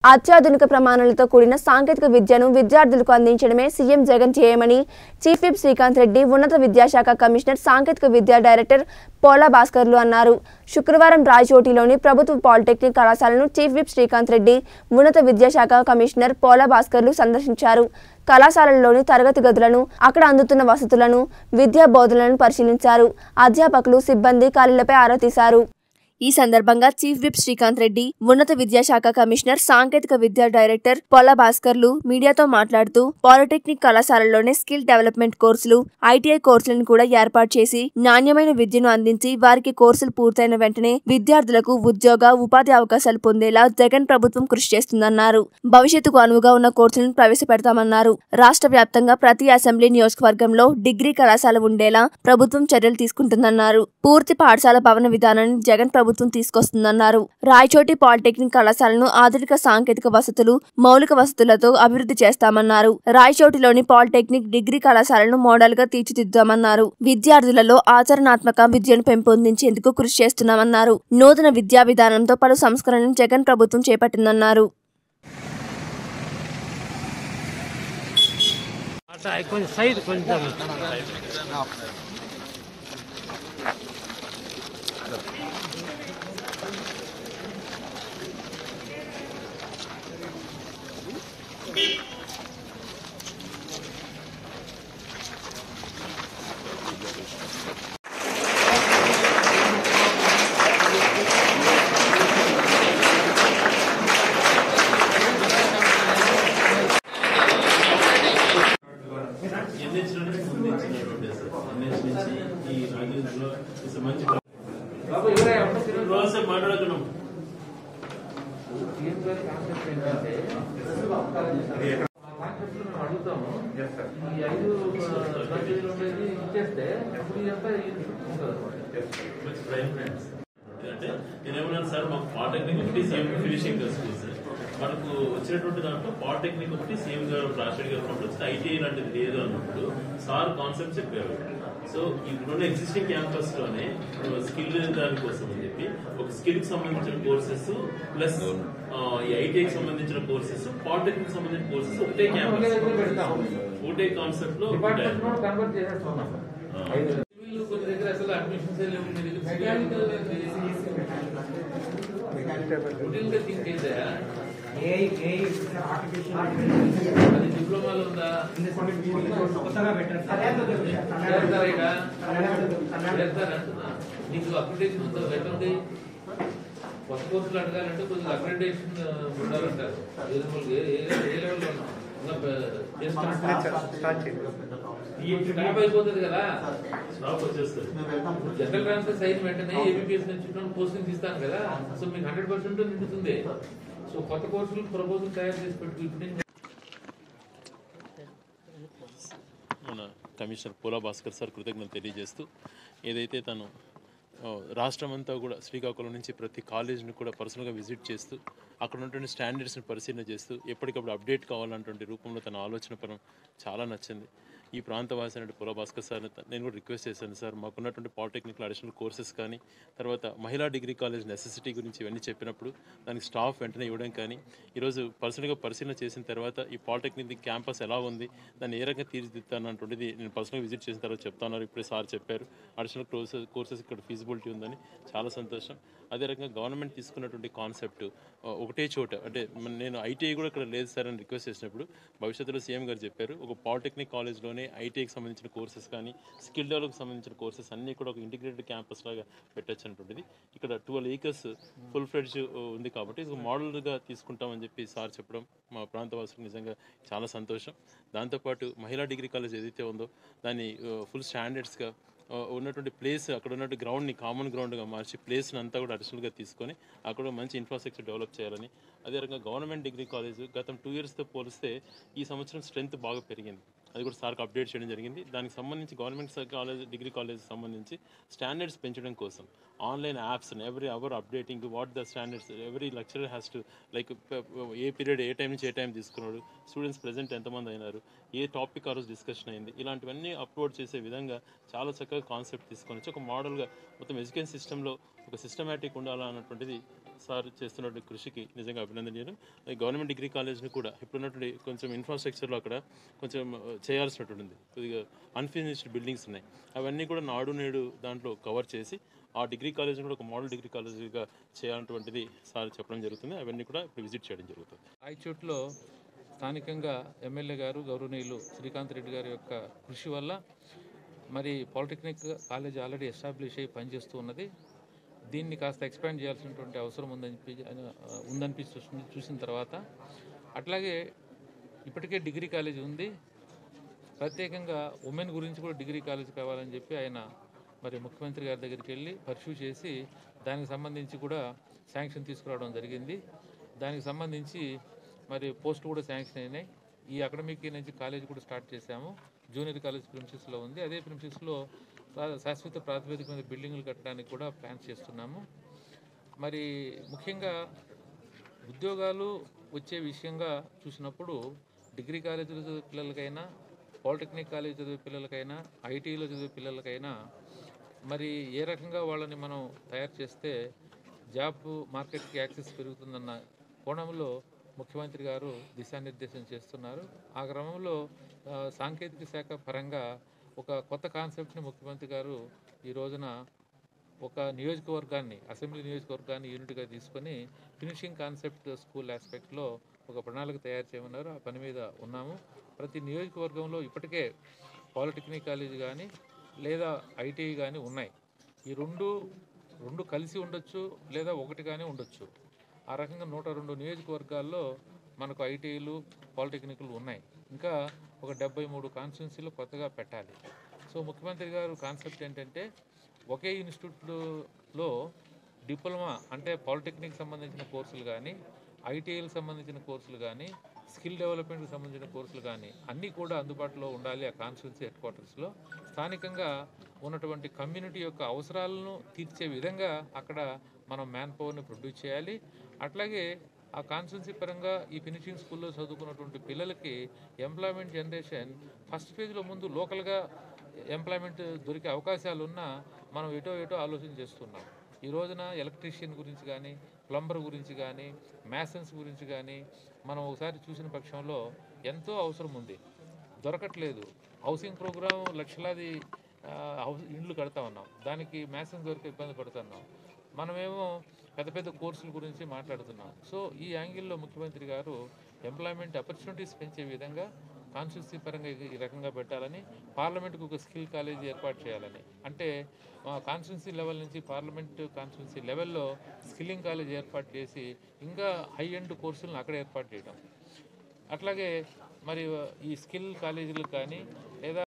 అత్యాధునిక ప్రమాణాలతో కూడిన సాంకేతిక విద్యను విద్యార్థులకు అందించడమే సీఎం జగన్ చేయమని చీఫ్ విప్ శ్రీకాంత్ రెడ్డి ఉన్నత విద్యాశాఖ కమిషనర్ సాంకేతిక విద్యా డైరెక్టర్ పోలా భాస్కర్లు అన్నారు శుక్రవారం రాయచోటిలోని ప్రభుత్వ పాలిటెక్నిక్ కళాశాలను చీఫ్ విప్ శ్రీకాంత్ రెడ్డి ఉన్నత విద్యాశాఖ కమిషనర్ పోలా భాస్కర్లు సందర్శించారు కళాశాలల్లోని తరగతి గదులను అక్కడ అందుతున్న వసతులను విద్యా బోధనలను పరిశీలించారు అధ్యాపకులు సిబ్బంది ఖాళీలపై ఆరా తీశారు ఈ సందర్భంగా చీఫ్ విప్ శ్రీకాంత్ రెడ్డి ఉన్నత విద్యాశాఖ కమిషనర్ సాంకేతిక విద్యా డైరెక్టర్ పొల్ల భాస్కర్లు మీడియాతో మాట్లాడుతూ పాలిటెక్నిక్ కళాశాలలోనే స్కిల్ డెవలప్మెంట్ కోర్సులు ఐటీఐ కోర్సులను కూడా ఏర్పాటు చేసి నాణ్యమైన విద్యను అందించి వారికి కోర్సులు పూర్తయిన వెంటనే విద్యార్థులకు ఉద్యోగ ఉపాధి అవకాశాలు పొందేలా జగన్ ప్రభుత్వం కృషి చేస్తుందన్నారు భవిష్యత్తుకు అనువుగా ఉన్న కోర్సులను ప్రవేశపెడతామన్నారు రాష్ట్ర వ్యాప్తంగా ప్రతి అసెంబ్లీ నియోజకవర్గంలో డిగ్రీ కళాశాల ఉండేలా ప్రభుత్వం చర్యలు తీసుకుంటుందన్నారు పూర్తి పాఠశాల భవన విధానాన్ని జగన్ ప్రభుత్వం తీసుకొస్తుందన్నారు రాయచోటి పాలిటెక్నిక్ కళాశాలను ఆధునిక సాంకేతిక వసతులు మౌలిక వసతులతో అభివృద్ధి చేస్తామన్నారు రాయచోటిలోని పాలిటెక్నిక్ డిగ్రీ కళాశాలను మోడల్ గా తీర్చిదిద్దామన్నారు విద్యార్థులలో ఆచరణాత్మక విద్యను పెంపొందించేందుకు కృషి చేస్తున్నామన్నారు నూతన విద్యా విధానంతో పలు సంస్కరణలను జగన్ ప్రభుత్వం చేపట్టిందన్నారు అట్లా కొంచెం సైడ్ కొంచెం ఎన్హెచ్ నుండి ముందుంచినటువంటి సార్ ఎన్హెచ్ నుంచి ఈ రాజేంద్రలో ఇట్స్ మంచి రోజు మాట్లాడుతున్నాం కాన్సెప్ట్లు మేము అడుగుతాము ఈ ఐదు సబ్జెక్టులు ఉండేది ఇచ్చేస్తే అప్పుడు ఇదంతా ఇది ఉంటుంది అన్నమాట మంచి ప్రైమ్ ఫ్రెండ్స్ అంటే నేనేమన్నాను సార్ మాకు పాలిటెక్నిక్ ఒకటి సేమ్ ఫినిషింగ్ స్కూల్ సార్ మనకు వచ్చినటువంటి దాంట్లో పాలిటెక్నిక్ ఒకటి సేమ్ గారు రాజశేఖర్ గారు ఉన్నప్పుడు వచ్చింది ఐటీఐ లాంటిది లేదు అన్నప్పుడు సార్ కాన్సెప్ట్ చెప్పారు సో ఇప్పుడున్న ఎగ్జిస్టింగ్ క్యాంపస్ లోనే స్కిల్ దానికోసం అని చెప్పి ఒక స్కిల్ కి సంబంధించిన కోర్సెస్ ప్లస్ ఈ ఐటీఐకి సంబంధించిన కోర్సెస్ పాలిటెక్నిక్ సంబంధించిన కోర్సెస్ ఒకటే ఒకే క్యాంపస్ దగ్గర పెడతాం ఒకటే కాన్సెప్ట్ లో డిపార్ట్మెంట్ కూడా కన్వర్ట్ చేసేస్తున్నాం ఆ. ఐదు సివిల్ కొన్ని దగ్గర అసలు అడ్మిషన్స్ లేవు మీ దగ్గర రొటీన్ గా థింక్ అయితే అది డిప్లొమాలో ఉందా చేస్తారా ఇక? చేస్తారా అంటున్నా. నీకు అప్లికేషన్ ఉందా ఎట్లుంది కొత్త కోర్సులు అడగాలంటే కొద్దిగా అక్రిడేషన్ ఉండాలంటారు ఎలిజిబుల్ ఏ ఏ- ఏ లెవెల్లో ఉన్నాం ఇంకా బ- చేస్తున్నాం. స్టాప్ అయిపోతుంది కదా స్టాప్ వచ్చేస్తుంది జనరల్ ట్రాన్స్ఫర్ అయిన వెంటనే ఏబిపిఎస్ నుంచి పోస్టింగ్ ఇస్తాను కదా సో మీకు హండ్రెడ్ పర్సెంట్ నిండుతుంది సో కొత్త కోర్సులు ప్రపోజల్ తయారు చేసి పెట్టుకు ఇప్పుడు నేను మన కమిషనర్ పోలా భాస్కర్ సార్ కృతజ్ఞతలు తెలియజేస్తూ ఏదైతే తను ఆ, రాష్ట్రం అంతా కూడా శ్రీకాకుళం నుంచి ప్రతి కాలేజీని కూడా పర్సనల్గా విజిట్ చేస్తూ అక్కడ ఉన్నటువంటి స్టాండర్డ్స్ని పరిశీలన చేస్తూ ఎప్పటికప్పుడు అప్డేట్ కావాలన్నటువంటి రూపంలో తన ఆలోచన పరం చాలా నచ్చింది ఈ ప్రాంతవాసి అయినటువంటి పోలా భాస్కర్ సార్ నేను కూడా రిక్వెస్ట్ చేశాను సార్ మాకున్నటువంటి పాలిటెక్నికల్ అడిషనల్ కోర్సెస్ కానీ తర్వాత మహిళా డిగ్రీ కాలేజ్ నెసెసిటీ గురించి ఇవన్నీ చెప్పినప్పుడు దానికి స్టాఫ్ వెంటనే ఇవ్వడం కానీ ఈరోజు పర్సనల్గా పరిశీలన చేసిన తర్వాత ఈ పాలిటెక్నిక్ క్యాంపస్ ఎలా ఉంది దాన్ని ఏ రకంగా తీర్చిదిద్దాను అటువంటిది నేను పర్సనల్గా విజిట్ చేసిన తర్వాత చెప్తాను ఇప్పుడే సార్ చెప్పారు అడిషనల్ కోర్సెస్ కోర్సెస్ ఇక్కడ ఫీజిబిలిటీ ఉందని చాలా సంతోషం అదే రకంగా గవర్నమెంట్ తీసుకున్నటువంటి కాన్సెప్ట్ ఒకటే చోట అంటే మన- నేను ఐటీఐ కూడా ఇక్కడ లేదు సార్ అని రిక్వెస్ట్ చేసినప్పుడు భవిష్యత్తులో సీఎం గారు చెప్పారు ఒక పాలిటెక్నిక్ కాలేజ్లోనే ఐటీఐకి సంబంధించిన కోర్సెస్ కానీ స్కిల్ డెవలప్కి సంబంధించిన కోర్సెస్ అన్నీ కూడా ఒక ఇంటిగ్రేటెడ్ క్యాంపస్ లాగా పెట్టచ్చు అనేటువంటిది ఇక్కడ ట్వెల్వ్ ఏకర్స్ ఫుల్ ఫ్లెడ్జ్ ఉంది కాబట్టి ఇది మోడల్గా తీసుకుంటామని చెప్పి సార్ చెప్పడం మా ప్రాంతవాసులకు నిజంగా చాలా సంతోషం దాంతోపాటు మహిళా డిగ్రీ కాలేజ్ ఏదైతే ఉందో దాన్ని ఫుల్ స్టాండర్డ్స్గా ఆ, ఉన్నటువంటి ప్లేస్ అక్కడ ఉన్నటువంటి గ్రౌండ్ని కామన్ గ్రౌండ్గా మార్చి ప్లేస్ని అంతా కూడా అడిషనల్గా తీసుకొని అక్కడ మంచి ఇన్ఫ్రాస్ట్రక్చర్ డెవలప్ చేయాలని అదే రకంగా గవర్నమెంట్ డిగ్రీ కాలేజ్ గతం టూ ఇయర్స్తో పోలిస్తే ఈ సంవత్సరం స్ట్రెంత్ బాగా పెరిగింది అది కూడా సార్కి అప్డేట్ చేయడం జరిగింది దానికి సంబంధించి గవర్నమెంట్ కాలేజ్ డిగ్రీ కాలేజ్ సంబంధించి స్టాండర్డ్స్ పెంచడం కోసం online apps every hour updating what the standards every lecturer has to like a period a time నుంచి ఏ టైం తీసుకున్నాడు స్టూడెంట్స్ ప్రెజెంట్ ఎంతమంది అయినారు ఏ టాపిక్ ఆ రోజు డిస్కషన్ అయింది ఇలాంటివన్నీ అప్లోడ్ చేసే విధంగా చాలా చక్కగా కాన్సెప్ట్ తీసుకొని వచ్చి ఒక మోడల్గా మొత్తం ఎడ్యుకేషన్ సిస్టంలో ఒక సిస్టమేటిక్ ఉండాలన్నటువంటిది సార్ చేస్తున్న కృషికి నిజంగా అభినందనీయం ఈ గవర్నమెంట్ డిగ్రీ కాలేజ్ని కూడా ఇప్పుడున్నటువంటి కొంచెం ఇన్ఫ్రాస్ట్రక్చర్లో అక్కడ కొంచెం ఆ, చేయాల్సినటువంటి ఉంది కొద్దిగా అన్ఫినిష్డ్ బిల్డింగ్స్ ఉన్నాయి అవన్నీ కూడా నాడు నేడు దాంట్లో కవర్ చేసి ఆ డిగ్రీ కాలేజ్ని కూడా ఒక మోడల్ డిగ్రీ కాలేజీగా చేయాలన్నటువంటిది సార్ చెప్పడం జరుగుతుంది అవన్నీ కూడా ఇప్పుడు విజిట్ చేయడం జరుగుతుంది రాయచోట్లో స్థానికంగా ఎమ్మెల్యే గారు గౌరవనీయులు శ్రీకాంత్ రెడ్డి గారి యొక్క కృషి వల్ల మరి పాలిటెక్నిక్ కాలేజ్ ఆల్రెడీ ఎస్టాబ్లిష్ అయ్యి పనిచేస్తూ ఉన్నది దీన్ని కాస్త ఎక్స్పాండ్ చేయాల్సినటువంటి అవసరం ఉందని ఉందనిపిస్తుంది చూసిన తర్వాత అట్లాగే ఇప్పటికే డిగ్రీ కాలేజ్ ఉంది ప్రత్యేకంగా ఉమెన్ గురించి కూడా డిగ్రీ కాలేజ్ కావాలని చెప్పి ఆయన మరి ముఖ్యమంత్రి గారి దగ్గరికి వెళ్ళి పర్సూ చేసి దానికి సంబంధించి కూడా శాంక్షన్ తీసుకురావడం జరిగింది దానికి సంబంధించి మరి పోస్ట్ కూడా శాంక్షన్ అయినాయి ఈ అకాడమిక్ ఇయర్ నుంచి కాలేజ్ కూడా స్టార్ట్ చేశాము జూనియర్ కాలేజ్ ప్రిన్సిస్లో ఉంది అదే ప్రిన్సిస్లో శాశ్వత ప్రాతిపదిక మీద బిల్డింగ్లు కట్టడానికి కూడా ప్లాన్స్ చేస్తున్నాము మరి ముఖ్యంగా ఉద్యోగాలు వచ్చే విషయంగా చూసినప్పుడు డిగ్రీ కాలేజీలో చదివే పిల్లలకైనా పాలిటెక్నిక్ కాలేజ్ చదివే పిల్లలకైనా ఐటీలో చదివే పిల్లలకైనా మరి ఏ రకంగా వాళ్ళని మనం తయారు చేస్తే జాబ్ మార్కెట్కి యాక్సెస్ పెరుగుతుందన్న కోణంలో ముఖ్యమంత్రి గారు దిశానిర్దేశం చేస్తున్నారు ఆ క్రమంలో ఆ, సాంకేతిక శాఖ పరంగా ఒక కొత్త కాన్సెప్ట్ని ముఖ్యమంత్రి గారు ఈ రోజున ఒక నియోజకవర్గాన్ని అసెంబ్లీ నియోజకవర్గాన్ని యూనిట్గా తీసుకొని ఫినిషింగ్ కాన్సెప్ట్ స్కూల్ ఆస్పెక్ట్లో ఒక ప్రణాళిక తయారు చేయమన్నారు ఆ పని మీద ఉన్నాము ప్రతి నియోజకవర్గంలో ఇప్పటికే పాలిటెక్నిక్ కాలేజ్ కానీ లేదా ఐటీఐ కానీ ఉన్నాయి ఈ రెండు రెండు కలిసి ఉండొచ్చు లేదా ఒకటి కానీ ఉండొచ్చు ఆ రకంగా నూట రెండు నియోజకవర్గాల్లో మనకు ఐటీఐలు పాలిటెక్నిక్లు ఉన్నాయి ఇంకా ఒక డెబ్బై మూడు కాన్స్టిట్యున్సీలు కొత్తగా పెట్టాలి సో ముఖ్యమంత్రి గారు కాన్సెప్ట్ ఏంటంటే ఒకే ఇన్స్టిట్యూట్లో డిప్లొమా అంటే పాలిటెక్నిక్ సంబంధించిన కోర్సులు కానీ ఐటీఐలకు సంబంధించిన కోర్సులు కానీ స్కిల్ డెవలప్మెంట్కి సంబంధించిన కోర్సులు కానీ అన్నీ కూడా అందుబాటులో ఉండాలి ఆ కాన్స్టిట్యున్సీ హెడ్ క్వార్టర్స్లో స్థానికంగా ఉన్నటువంటి కమ్యూనిటీ యొక్క అవసరాలను తీర్చే విధంగా అక్కడ మనం మ్యాన్ పవర్ని ప్రొడ్యూస్ చేయాలి అట్లాగే ఆ కాన్స్టిట్యున్సీ పరంగా ఈ ఫినిషింగ్ స్కూల్లో చదువుకున్నటువంటి పిల్లలకి ఎంప్లాయ్మెంట్ జనరేషన్ ఫస్ట్ ఫేజ్లో ముందు లోకల్గా ఎంప్లాయ్మెంట్ దొరికే అవకాశాలు ఉన్నా మనం ఎటో ఎటో ఆలోచన చేస్తున్నాం ఈ రోజున ఎలక్ట్రీషియన్ గురించి కానీ ప్లంబర్ గురించి కానీ మ్యాసన్స్ గురించి కానీ మనం ఒకసారి చూసిన పక్షంలో ఎంతో అవసరం ఉంది దొరకట్లేదు హౌసింగ్ ప్రోగ్రామ్ లక్షలాది ఆ, హౌస్ ఇండ్లు కడతా ఉన్నాం దానికి మ్యాసన్స్ దొరికే ఇబ్బంది పడుతున్నాం మనమేమో పెద్ద పెద్ద కోర్సుల గురించి మాట్లాడుతున్నాం సో ఈ యాంగిల్లో ముఖ్యమంత్రి గారు ఎంప్లాయ్మెంట్ ఆపర్చునిటీస్ పెంచే విధంగా కాన్స్టిట్యూన్సీ పరంగా ఈ- ఈ రకంగా పెట్టాలని పార్లమెంట్కి ఒక స్కిల్ కాలేజీ ఏర్పాటు చేయాలని అంటే మా కాన్స్టిట్యున్సీ లెవెల్ నుంచి పార్లమెంట్ కాన్స్టిట్యున్సీ లెవెల్లో స్కిల్లింగ్ కాలేజ్ ఏర్పాటు చేసి ఇంకా హై ఎండ్ కోర్సులను అక్కడ ఏర్పాటు చేయడం అట్లాగే మరి ఈ స్కిల్ కాలేజీలకు కానీ లేదా